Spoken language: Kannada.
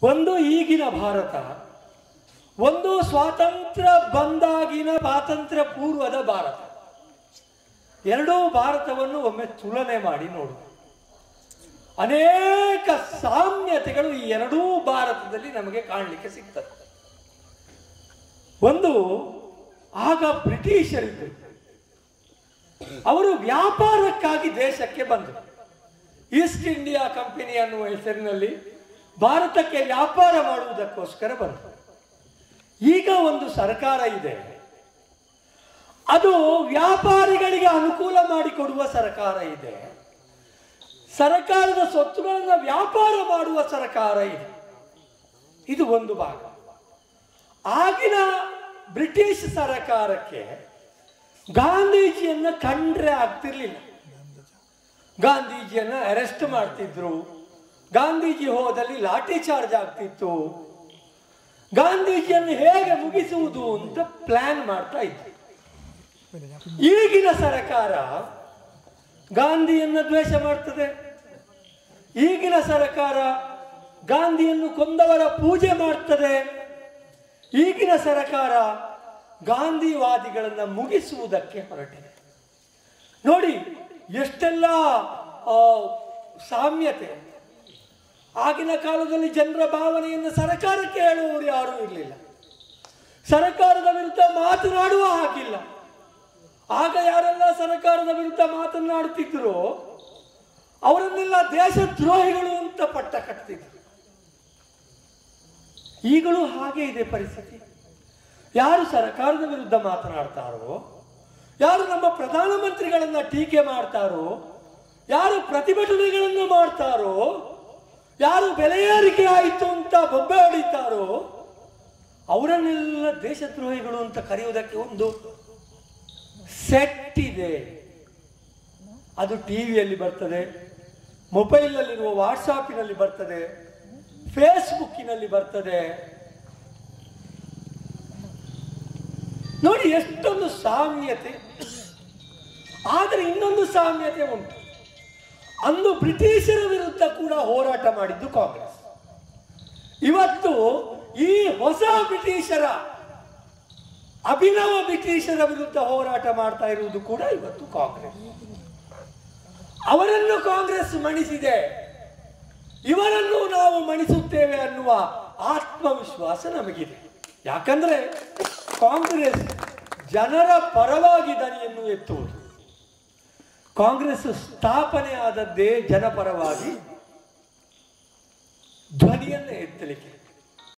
ಒಂದು ಈಗಿನ ಭಾರತ ಒಂದು ಸ್ವಾತಂತ್ರ್ಯ ಬಂದಾಗಿನ ಸ್ವಾತಂತ್ರ್ಯ ಪೂರ್ವದ ಭಾರತ ಎರಡೂ ಭಾರತವನ್ನು ಒಮ್ಮೆ ತುಲನೆ ಮಾಡಿ ನೋಡು ಅನೇಕ ಸಾಮ್ಯತೆಗಳು ಈ ಎರಡೂ ಭಾರತದಲ್ಲಿ ನಮಗೆ ಕಾಣಲಿಕ್ಕೆ ಸಿಗ್ತದೆ ಒಂದು ಆಗ ಬ್ರಿಟಿಷರಿದ್ದರು ಅವರು ವ್ಯಾಪಾರಕ್ಕಾಗಿ ದೇಶಕ್ಕೆ ಬಂದರು ಈಸ್ಟ್ ಇಂಡಿಯಾ ಕಂಪನಿ ಅನ್ನುವ ಹೆಸರಿನಲ್ಲಿ ಭಾರತಕ್ಕೆ ವ್ಯಾಪಾರ ಮಾಡುವುದಕ್ಕೋಸ್ಕರ ಬಂದರು ಈಗ ಒಂದು ಸರ್ಕಾರ ಇದೆ ಅದು ವ್ಯಾಪಾರಿಗಳಿಗೆ ಅನುಕೂಲ ಮಾಡಿಕೊಡುವ ಸರ್ಕಾರ ಇದೆ ಸರ್ಕಾರದ ಸ್ವತ್ತುಗಳನ್ನು ವ್ಯಾಪಾರ ಮಾಡುವ ಸರ್ಕಾರ ಇದೆ ಇದು ಒಂದು ಭಾಗ ಆಗಿನ ಬ್ರಿಟಿಷ್ ಸರ್ಕಾರಕ್ಕೆ ಗಾಂಧೀಜಿಯನ್ನ ಕಂಡ್ರೆ ಆಗ್ತಿರ್ಲಿಲ್ಲ ಗಾಂಧೀಜಿಯನ್ನ ಅರೆಸ್ಟ್ ಮಾಡ್ತಿದ್ರು ಗಾಂಧೀಜಿ ಹೋದಲ್ಲಿ ಲಾಠಿ ಚಾರ್ಜ್ ಆಗ್ತಿತ್ತು ಗಾಂಧೀಜಿಯನ್ನು ಹೇಗೆ ಮುಗಿಸುವುದು ಅಂತ ಪ್ಲಾನ್ ಮಾಡ್ತಾ ಇದ್ರು ಈಗಿನ ಸರ್ಕಾರ ಗಾಂಧಿಯನ್ನ ದ್ವೇಷ ಮಾಡ್ತದೆ ಈಗಿನ ಸರ್ಕಾರ ಗಾಂಧಿಯನ್ನು ಕೊಂದವರ ಪೂಜೆ ಮಾಡ್ತದೆ ಈಗಿನ ಸರ್ಕಾರ ಗಾಂಧಿವಾದಿಗಳನ್ನ ಮುಗಿಸುವುದಕ್ಕೆ ಹೊರಟಿದೆ ನೋಡಿ ಎಷ್ಟೆಲ್ಲ ಆ, ಸಾಮ್ಯತೆ ಆಗಿನ ಕಾಲದಲ್ಲಿ ಜನರ ಭಾವನೆಯನ್ನು ಸರ್ಕಾರಕ್ಕೆ ಹೇಳುವವರು ಯಾರೂ ಇರಲಿಲ್ಲ ಸರ್ಕಾರದ ವಿರುದ್ಧ ಮಾತನಾಡುವ ಹಾಗಿಲ್ಲ ಆಗ ಯಾರೆಲ್ಲ ಸರ್ಕಾರದ ವಿರುದ್ಧ ಮಾತನಾಡುತ್ತಿದ್ದರೋ ಅವರನ್ನೆಲ್ಲ ದೇಶದ್ರೋಹಿಗಳು ಅಂತ ಪಟ್ಟ ಕಟ್ತಿದ್ರು ಈಗಲೂ ಹಾಗೆ ಇದೆ ಪರಿಸ್ಥಿತಿ ಯಾರು ಸರ್ಕಾರದ ವಿರುದ್ಧ ಮಾತನಾಡ್ತಾರೋ ಯಾರು ನಮ್ಮ ಪ್ರಧಾನಮಂತ್ರಿಗಳನ್ನ ಟೀಕೆ ಮಾಡ್ತಾರೋ ಯಾರು ಪ್ರತಿಭಟನೆಗಳನ್ನು ಮಾಡ್ತಾರೋ ಯಾರು ಬೆಲೆ ಏರಿಕೆ ಆಯಿತು ಅಂತ ಬೊಬ್ಬೆ ಹೊಡಿತಾರೋ ಅವರನ್ನೆಲ್ಲ ದೇಶದ್ರೋಹಿಗಳು ಅಂತ ಕರೆಯುವುದಕ್ಕೆ ಒಂದು ಸೆಟ್ ಇದೆ ಅದು ಟಿವಿಯಲ್ಲಿ ಬರ್ತದೆ ಮೊಬೈಲ್ನಲ್ಲಿರುವ ವಾಟ್ಸಾಪಿನಲ್ಲಿ ಬರ್ತದೆ ಫೇಸ್ಬುಕ್ಕಿನಲ್ಲಿ ಬರ್ತದೆ ನೋಡಿ ಎಷ್ಟೊಂದು ಸಾಮ್ಯತೆ ಆದರೆ ಇನ್ನೊಂದು ಸಾಮ್ಯತೆ ಉಂಟು ಅಂದು ಬ್ರಿಟಿಷರ ವಿರುದ್ಧ ಕೂಡ ಹೋರಾಟ ಮಾಡಿದ್ದು ಕಾಂಗ್ರೆಸ್ ಇವತ್ತು ಈ ಹೊಸ ಬ್ರಿಟಿಷರ ಅಭಿನವ ಬ್ರಿಟಿಷರ ವಿರುದ್ಧ ಹೋರಾಟ ಮಾಡ್ತಾ ಇರುವುದು ಕೂಡ ಇವತ್ತು ಕಾಂಗ್ರೆಸ್ ಅವರನ್ನು ಕಾಂಗ್ರೆಸ್ ಮಣಿಸಿದೆ ಇವರನ್ನು ನಾವು ಮಣಿಸುತ್ತೇವೆ ಅನ್ನುವ ಆತ್ಮವಿಶ್ವಾಸ ನಮಗಿದೆ ಯಾಕಂದ್ರೆ ಕಾಂಗ್ರೆಸ್ ಜನರ ಪರವಾಗಿ ದನಿಯನ್ನು ಎತ್ತುವುದು ಕಾಂಗ್ರೆಸ್ ಸ್ಥಾಪನೆ ಆದದ್ದೇ ಜನಪರವಾಗಿ ಧ್ವನಿಯನ್ನು ಎತ್ತಲಿಕ್ಕೆ